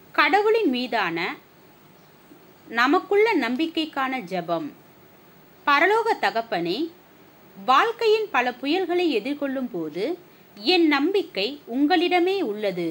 கடவுளின் மீதான நமக்குள்ள நம்பிக்கைக்கான ஜெபம் பரலோக தகப்பனே வாழ்க்கையின் பல புயல்களை எதிர்கொள்ளும் போது என் நம்பிக்கை உங்களிடமே உள்ளது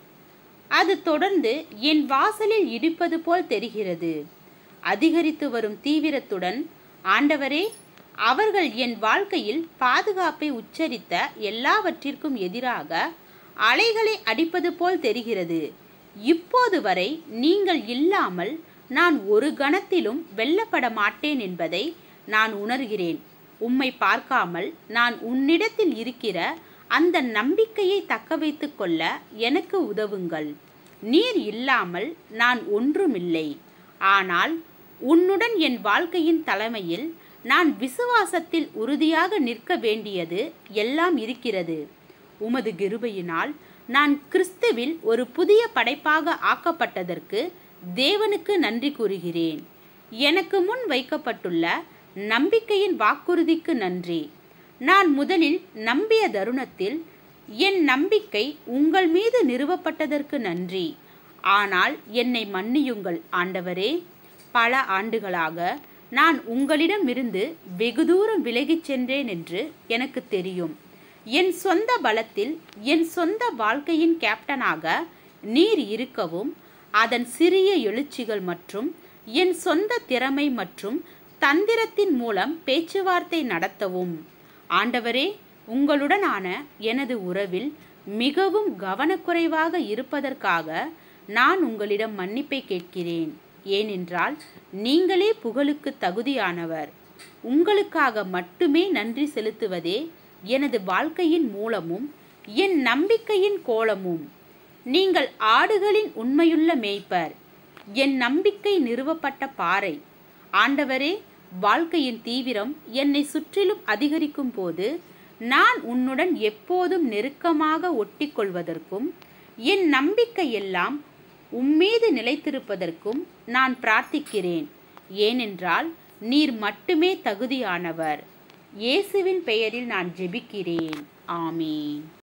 அது தொடர்ந்து என் வாசலில் இடிப்பது போல் தெரிகிறது அதிகரித்து வரும் தீவிரத்துடன் ஆண்டவரே அவர்கள் என் வாழ்க்கையில் பாதுகாப்பை உச்சரித்த எல்லாவற்றிற்கும் எதிராக அலைகளை அடிப்பது போல் தெரிகிறது இப்போது வரை நீங்கள் இல்லாமல் நான் ஒரு கணத்திலும் வெல்லப்பட மாட்டேன் என்பதை நான் உணர்கிறேன் உம்மை பார்க்காமல் நான் உன்னிடத்தில் இருக்கிற அந்த நம்பிக்கையை தக்க வைத்து கொள்ள எனக்கு உதவுங்கள் நீர் இல்லாமல் நான் ஒன்றுமில்லை ஆனால் உன்னுடன் என் வாழ்க்கையின் தலைமையில் நான் விசுவாசத்தில் உறுதியாக நிற்க வேண்டியது எல்லாம் இருக்கிறது உமது கிருபையினால் நான் கிறிஸ்துவில் ஒரு புதிய படைப்பாக ஆக்கப்பட்டதற்கு தேவனுக்கு நன்றி கூறுகிறேன் எனக்கு முன் வைக்கப்பட்டுள்ள நம்பிக்கையின் வாக்குறுதிக்கு நன்றி நான் முதலில் நம்பிய தருணத்தில் என் நம்பிக்கை உங்கள் மீது நிறுவப்பட்டதற்கு நன்றி ஆனால் என்னை மன்னியுங்கள் ஆண்டவரே பல ஆண்டுகளாக நான் உங்களிடமிருந்து வெகு தூரம் விலகிச் சென்றேன் என்று எனக்கு தெரியும் என் சொந்த பலத்தில் என் சொந்த வாழ்க்கையின் கேப்டனாக நீர் இருக்கவும் அதன் சிறிய எழுச்சிகள் மற்றும் என் சொந்த திறமை மற்றும் தந்திரத்தின் மூலம் பேச்சுவார்த்தை நடத்தவும் ஆண்டவரே உங்களுடனான எனது உறவில் மிகவும் கவனக்குறைவாக இருப்பதற்காக நான் உங்களிடம் மன்னிப்பை கேட்கிறேன் ஏனென்றால் நீங்களே புகழுக்கு தகுதியானவர் உங்களுக்காக மட்டுமே நன்றி செலுத்துவதே எனது வாழ்க்கையின் மூலமும் என் நம்பிக்கையின் கோலமும் நீங்கள் ஆடுகளின் உண்மையுள்ள மேய்ப்பர் என் நம்பிக்கை நிறுவப்பட்ட பாறை ஆண்டவரே வாழ்க்கையின் தீவிரம் என்னை சுற்றிலும் அதிகரிக்கும் போது நான் உன்னுடன் எப்போதும் நெருக்கமாக ஒட்டிக்கொள்வதற்கும் என் நம்பிக்கை எல்லாம் உம்மீது நிலைத்திருப்பதற்கும் நான் பிரார்த்திக்கிறேன் ஏனென்றால் நீர் மட்டுமே தகுதியானவர் இயேசுவின் பெயரில் நான் ஜெபிக்கிறேன் ஆமீன்